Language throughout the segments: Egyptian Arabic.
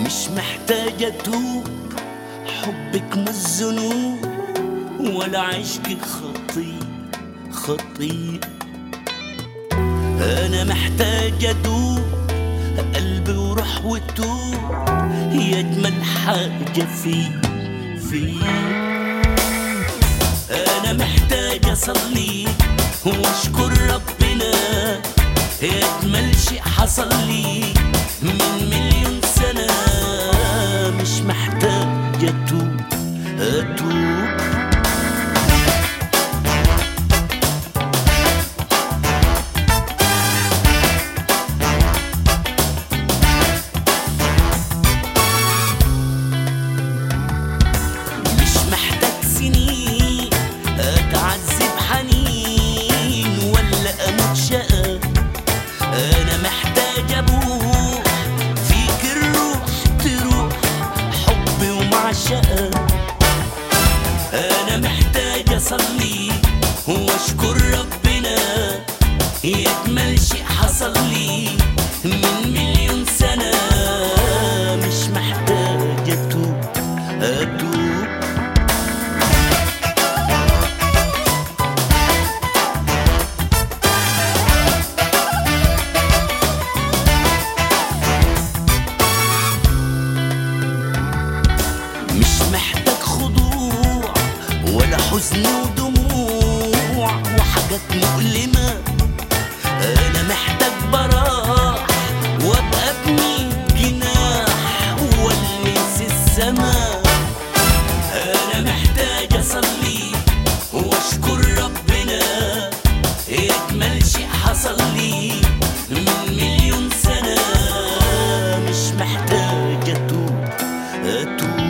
مش محتاجة أتوب حبك مش ذنوب ولا عشقك خطير خطير أنا محتاج أدوب قلبي وروح وتوب هي أجمل حاجة في في أنا محتاج أصلي وأشكر ربنا هي أجمل شيء حصل لي من مليون سنة مش محتاج أتوب أتوب مش محتاج سنين اتعذب حنين ولا اموت شقى انا محتاج ابوح فيك الروح تروح حبي ومعشقة انا محتاج اصلي واشكر ربنا يجمل شيء حصل لي من مليون سنة مش محتاج اتوب اتوب مش محتاج خضوع ولا حزن ودموع وحاجات مؤلمة أنا محتاج براح وأبقى ابني جناح والمس السما أنا محتاج أصلي وأشكر ربنا يجمل شيء حصل لي من مليون سنة مش محتاج أتوب أتوب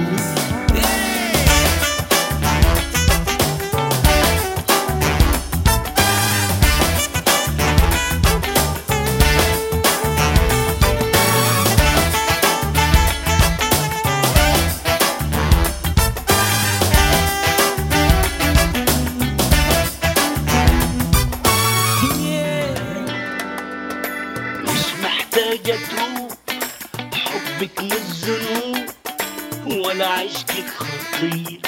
مش محتاج أتوب حبك مش ذنوب ولا عشقك خطير